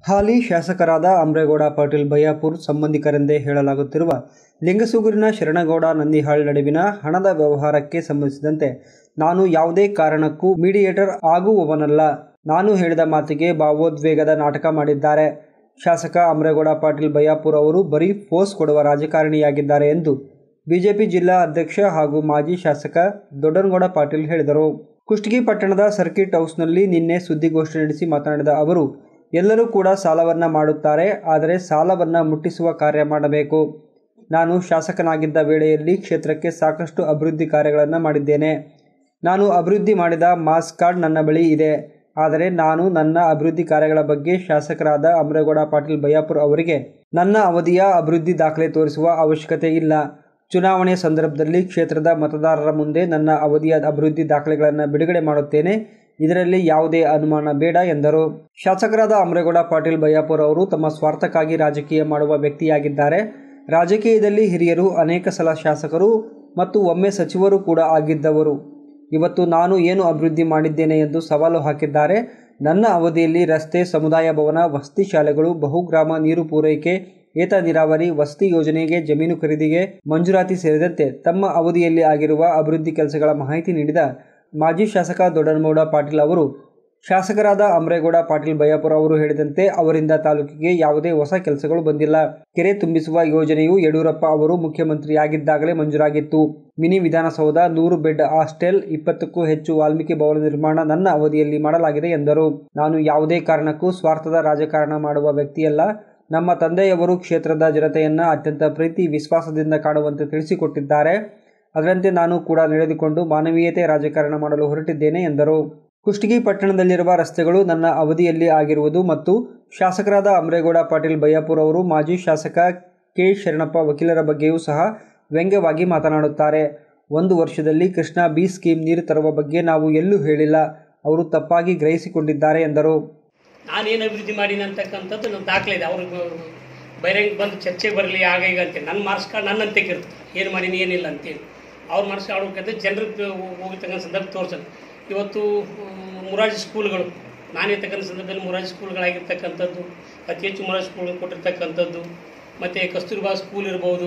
ಹಾಲಿ ಶಾಸಕರಾದ ಅಮ್ರೇಗೌಡ ಪಾಟೀಲ್ ಬಯ್ಯಾಪುರ್ ಸಂಬಂಧಿಕರೆಂದೇ ಹೇಳಲಾಗುತ್ತಿರುವ ಲಿಂಗಸೂಗೂರಿನ ಶರಣಗೌಡ ನಂದಿಹಾಳ್ ನಡುವಿನ ಹಣದ ವ್ಯವಹಾರಕ್ಕೆ ಸಂಬಂಧಿಸಿದಂತೆ ನಾನು ಯಾವುದೇ ಕಾರಣಕ್ಕೂ ಮೀಡಿಯೇಟರ್ ಆಗುವವನಲ್ಲ ನಾನು ಹೇಳಿದ ಮಾತಿಗೆ ಭಾವೋದ್ವೇಗದ ನಾಟಕ ಮಾಡಿದ್ದಾರೆ ಶಾಸಕ ಅಮ್ರೇಗೌಡ ಪಾಟೀಲ್ ಬಯ್ಯಾಪುರ್ ಅವರು ಬರೀ ಫೋರ್ಸ್ ಕೊಡುವ ರಾಜಕಾರಣಿಯಾಗಿದ್ದಾರೆ ಎಂದು ಬಿಜೆಪಿ ಜಿಲ್ಲಾ ಅಧ್ಯಕ್ಷ ಹಾಗೂ ಮಾಜಿ ಶಾಸಕ ದೊಡ್ಡನಗೌಡ ಪಾಟೀಲ್ ಹೇಳಿದರು ಕುಷ್ಟಗಿ ಪಟ್ಟಣದ ಸರ್ಕಿಟ್ ಹೌಸ್ನಲ್ಲಿ ನಿನ್ನೆ ಸುದ್ದಿಗೋಷ್ಠಿ ನಡೆಸಿ ಮಾತನಾಡಿದ ಅವರು ಎಲ್ಲರೂ ಕೂಡ ಸಾಲವನ್ನು ಮಾಡುತ್ತಾರೆ ಆದರೆ ಸಾಲವನ್ನು ಮುಟ್ಟಿಸುವ ಕಾರ್ಯ ಮಾಡಬೇಕು ನಾನು ಶಾಸಕನಾಗಿದ್ದ ವೇಳೆಯಲ್ಲಿ ಕ್ಷೇತ್ರಕ್ಕೆ ಸಾಕಷ್ಟು ಅಭಿವೃದ್ಧಿ ಕಾರ್ಯಗಳನ್ನು ಮಾಡಿದ್ದೇನೆ ನಾನು ಅಭಿವೃದ್ಧಿ ಮಾಡಿದ ಮಾಸ್ ಕಾರ್ಡ್ ನನ್ನ ಬಳಿ ಇದೆ ಆದರೆ ನಾನು ನನ್ನ ಅಭಿವೃದ್ಧಿ ಕಾರ್ಯಗಳ ಬಗ್ಗೆ ಶಾಸಕರಾದ ಅಮರೇಗೌಡ ಪಾಟೀಲ್ ಬಯ್ಯಾಪುರ್ ಅವರಿಗೆ ನನ್ನ ಅವಧಿಯ ಅಭಿವೃದ್ಧಿ ದಾಖಲೆ ತೋರಿಸುವ ಅವಶ್ಯಕತೆ ಇಲ್ಲ ಚುನಾವಣೆ ಸಂದರ್ಭದಲ್ಲಿ ಕ್ಷೇತ್ರದ ಮತದಾರರ ಮುಂದೆ ನನ್ನ ಅವಧಿಯ ಅಭಿವೃದ್ಧಿ ದಾಖಲೆಗಳನ್ನು ಬಿಡುಗಡೆ ಮಾಡುತ್ತೇನೆ ಇದರಲ್ಲಿ ಯಾವುದೇ ಅನುಮಾನ ಬೇಡ ಎಂದರು ಶಾಸಕರಾದ ಅಮರೇಗೌಡ ಪಾಟೀಲ್ ಬಯ್ಯಾಪುರ್ ಅವರು ತಮ್ಮ ಸ್ವಾರ್ಥಕ್ಕಾಗಿ ರಾಜಕೀಯ ಮಾಡುವ ವ್ಯಕ್ತಿಯಾಗಿದ್ದಾರೆ ರಾಜಕೀಯದಲ್ಲಿ ಹಿರಿಯರು ಅನೇಕ ಸಲ ಶಾಸಕರು ಮತ್ತು ಒಮ್ಮೆ ಸಚಿವರು ಕೂಡ ಆಗಿದ್ದವರು ಇವತ್ತು ನಾನು ಏನು ಅಭಿವೃದ್ಧಿ ಮಾಡಿದ್ದೇನೆ ಎಂದು ಸವಾಲು ಹಾಕಿದ್ದಾರೆ ನನ್ನ ಅವಧಿಯಲ್ಲಿ ರಸ್ತೆ ಸಮುದಾಯ ಭವನ ವಸತಿ ಶಾಲೆಗಳು ಬಹುಗ್ರಾಮ ನೀರು ಪೂರೈಕೆ ಏತ ನೀರಾವರಿ ವಸತಿ ಯೋಜನೆಗೆ ಜಮೀನು ಖರೀದಿಗೆ ಮಂಜೂರಾತಿ ಸೇರಿದಂತೆ ತಮ್ಮ ಅವಧಿಯಲ್ಲಿ ಆಗಿರುವ ಅಭಿವೃದ್ಧಿ ಕೆಲಸಗಳ ಮಾಹಿತಿ ನೀಡಿದ ಮಾಜಿ ಶಾಸಕ ದೊಡ್ಡನಗೌಡ ಪಾಟೀಲ್ ಅವರು ಶಾಸಕರಾದ ಅಮರೇಗೌಡ ಪಾಟೀಲ್ ಬಯ್ಯಾಪುರ ಅವರು ಹೇಳಿದಂತೆ ಅವರಿಂದ ತಾಲೂಕಿಗೆ ಯಾವುದೇ ಹೊಸ ಕೆಲಸಗಳು ಬಂದಿಲ್ಲ ಕೆರೆ ತುಂಬಿಸುವ ಯೋಜನೆಯು ಯಡಿಯೂರಪ್ಪ ಅವರು ಮುಖ್ಯಮಂತ್ರಿಯಾಗಿದ್ದಾಗಲೇ ಮಂಜೂರಾಗಿತ್ತು ಮಿನಿ ವಿಧಾನಸೌಧ ನೂರು ಬೆಡ್ ಹಾಸ್ಟೆಲ್ ಇಪ್ಪತ್ತಕ್ಕೂ ಹೆಚ್ಚು ವಾಲ್ಮೀಕಿ ಭವನ ನಿರ್ಮಾಣ ನನ್ನ ಅವಧಿಯಲ್ಲಿ ಮಾಡಲಾಗಿದೆ ಎಂದರು ನಾನು ಯಾವುದೇ ಕಾರಣಕ್ಕೂ ಸ್ವಾರ್ಥದ ರಾಜಕಾರಣ ಮಾಡುವ ವ್ಯಕ್ತಿಯಲ್ಲ ನಮ್ಮ ತಂದೆಯವರು ಕ್ಷೇತ್ರದ ಜನತೆಯನ್ನ ಅತ್ಯಂತ ಪ್ರೀತಿ ವಿಶ್ವಾಸದಿಂದ ಕಾಣುವಂತೆ ತಿಳಿಸಿಕೊಟ್ಟಿದ್ದಾರೆ ಅದರಂತೆ ನಾನು ಕೂಡ ನಡೆದುಕೊಂಡು ಮಾನವೀಯತೆ ರಾಜಕಾರಣ ಮಾಡಲು ಹೊರಟಿದ್ದೇನೆ ಎಂದರು ಕುಷ್ಟಗಿ ಪಟ್ಟಣದಲ್ಲಿರುವ ರಸ್ತೆಗಳು ನನ್ನ ಅವಧಿಯಲ್ಲಿ ಆಗಿರುವುದು ಮತ್ತು ಶಾಸಕರಾದ ಅಮರೇಗೌಡ ಪಾಟೀಲ್ ಬಯ್ಯಾಪುರ್ ಅವರು ಮಾಜಿ ಶಾಸಕ ಕೆ ಶರಣಪ್ಪ ವಕೀಲರ ಬಗ್ಗೆಯೂ ಸಹ ವ್ಯಂಗ್ಯವಾಗಿ ಮಾತನಾಡುತ್ತಾರೆ ಒಂದು ವರ್ಷದಲ್ಲಿ ಕೃಷ್ಣಾ ಬಿ ಸ್ಕೀಮ್ ನೀರು ತರುವ ಬಗ್ಗೆ ನಾವು ಎಲ್ಲೂ ಹೇಳಿಲ್ಲ ಅವರು ತಪ್ಪಾಗಿ ಗ್ರಹಿಸಿಕೊಂಡಿದ್ದಾರೆ ಎಂದರು ನಾನೇನು ಅಭಿವೃದ್ಧಿ ಮಾಡೀನಿ ಅಂತಕ್ಕಂಥದ್ದು ನನ್ನ ದಾಖಲೆ ಇದೆ ಅವ್ರಿಗೆ ಬಹಿರಂಗ ಬಂದು ಚರ್ಚೆಗೆ ಬರಲಿ ಆಗ ಈಗ ಅಂತೇಳಿ ನನ್ನ ಮಾರ್ಕ್ಸ್ ಕಾರ್ಡ್ ನನ್ನ ಇರುತ್ತೆ ಏನು ಮಾಡೀನಿ ಏನಿಲ್ಲ ಅಂತೇಳಿ ಅವ್ರ ಮಾರ್ಕ್ಸ್ ಕಾರ್ಡ್ ಹೋಗ್ತದೆ ಜನರಿಗೆ ಹೋಗಿರ್ತಕ್ಕಂಥ ಸಂದರ್ಭ ತೋರ್ಸೋದು ಇವತ್ತು ಮುರಾಜಿ ಸ್ಕೂಲ್ಗಳು ನಾನಿರ್ತಕ್ಕಂಥ ಸಂದರ್ಭದಲ್ಲಿ ಮುರಾಜಿ ಸ್ಕೂಲ್ಗಳಾಗಿರ್ತಕ್ಕಂಥದ್ದು ಅತಿ ಹೆಚ್ಚು ಮುರಾಜಿ ಸ್ಕೂಲ್ಗಳು ಕೊಟ್ಟಿರ್ತಕ್ಕಂಥದ್ದು ಮತ್ತು ಕಸ್ತೂರ್ಬಾ ಸ್ಕೂಲ್ ಇರ್ಬೋದು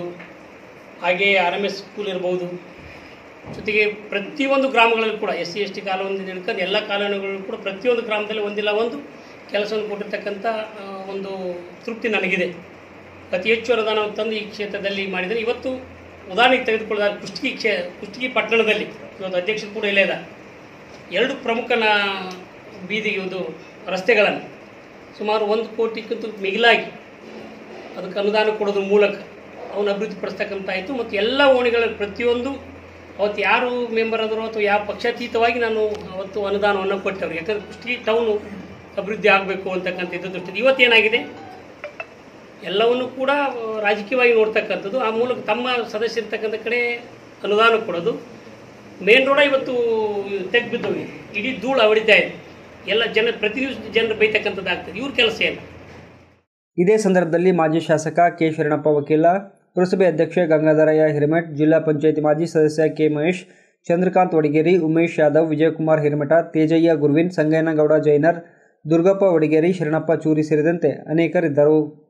ಹಾಗೆ ಆರ್ ಎಮ್ ಎಸ್ ಸ್ಕೂಲ್ ಇರ್ಬೋದು ಜೊತೆಗೆ ಪ್ರತಿಯೊಂದು ಗ್ರಾಮಗಳಲ್ಲಿ ಕೂಡ ಎಸ್ ಸಿ ಎಸ್ ಟಿ ಕಾಲೋನಿಯಿಂದ ಹಿಡ್ಕೊಂಡು ಎಲ್ಲ ಕಾಲೋನಿಗಳು ಕೂಡ ಪ್ರತಿಯೊಂದು ಗ್ರಾಮದಲ್ಲಿ ಒಂದಿಲ್ಲ ಒಂದು ಕೆಲಸವನ್ನು ಕೊಟ್ಟಿರ್ತಕ್ಕಂಥ ಆ, ಒಂದು ತೃಪ್ತಿ ನನಗಿದೆ ಅತಿ ಹೆಚ್ಚು ಅನುದಾನವನ್ನು ತಂದು ಈ ಕ್ಷೇತ್ರದಲ್ಲಿ ಮಾಡಿದರೆ ಇವತ್ತು ಉದಾಹರಣೆಗೆ ತೆಗೆದುಕೊಳ್ಳೋದಾದ ಕುಷ್ಟಗಿ ಕ್ಷೇ ಕುಷ್ಟಗಿ ಪಟ್ಟಣದಲ್ಲಿ ಇವತ್ತು ಅಧ್ಯಕ್ಷರು ಕೂಡ ಇಲ್ಲೇ ಇದ್ದಾರೆ ಎರಡು ಪ್ರಮುಖ ನಾ ಬೀದಿಗೆ ಒಂದು ರಸ್ತೆಗಳನ್ನು ಸುಮಾರು ಒಂದು ಕೋಟಿಗಿಂತ ಮಿಗಿಲಾಗಿ ಅದಕ್ಕೆ ಅನುದಾನ ಕೊಡೋದ್ರ ಮೂಲಕ ಅವನ್ನ ಅಭಿವೃದ್ಧಿಪಡಿಸ್ತಕ್ಕಂಥ ಆಯಿತು ಮತ್ತು ಎಲ್ಲ ಓಣಿಗಳ ಪ್ರತಿಯೊಂದು ಅವತ್ತು ಯಾರು ಮೆಂಬರ್ ಆದರೂ ಅಥವಾ ಯಾವ ಪಕ್ಷಾತೀತವಾಗಿ ನಾನು ಅವತ್ತು ಅನುದಾನವನ್ನು ಕೊಟ್ಟವ್ರು ಯಾಕಂದರೆ ಕುಷ್ಟಗಿ ಟೌನು ಅಭಿವೃದ್ಧಿ ಆಗಬೇಕು ಅಂತಕ್ಕಂಥ ಇದು ದೃಷ್ಟಿ ಇವತ್ತೇನಾಗಿದೆ ಎಲ್ಲವನ್ನು ಕೂಡ ಆ, ರಾಜಕೀಯವಾಗಿ ನೋಡ್ತಕ್ಕಂಥದ್ದು ಆ ಮೂಲಕ ತಮ್ಮ ಸದಸ್ಯರಿರ್ತಕ್ಕಂಥ ಕಡೆ ಅನುದಾನ ಕೊಡೋದು ಮೇನ್ ರೋಡ ಇವತ್ತು ತೆಗ್ ಬಿದ್ದೋಗಿ ಇಡೀ ಧೂಳು ಅವಡಿತಾ ಇದೆ ಎಲ್ಲ ಜನ ಪ್ರತಿ ದಿವಸ ಜನರು ಬೈತಕ್ಕಂಥದ್ದು ಆಗ್ತದೆ ಇವ್ರ ಕೆಲಸ ಏನು ಇದೇ ಸಂದರ್ಭದಲ್ಲಿ ಮಾಜಿ ಶಾಸಕ ಕೆ ಶರಣಪ್ಪ ವಕೀಲ ಪುರಸಭೆ ಅಧ್ಯಕ್ಷ ಗಂಗಾಧರಯ್ಯ ಹಿರೇಮಠ್ ಜಿಲ್ಲಾ ಪಂಚಾಯತಿ ಮಾಜಿ ಸದಸ್ಯ ಕೆ ಮಹೇಶ್ ಚಂದ್ರಕಾಂತ್ ವಡಿಗೇರಿ ಉಮೇಶ್ ಯಾದವ್ ವಿಜಯಕುಮಾರ್ ಹಿರೇಮಠ ತೇಜಯ್ಯ ಗುರುವಿನ್ ಸಂಗಯ್ಯನಗೌಡ ಜೈನರ್ ದುರ್ಗಪ್ಪ ವಡಿಗೇರಿ ಶರಣಪ್ಪ ಚೂರಿ ಸೇರಿದಂತೆ ಅನೇಕರಿದ್ದರು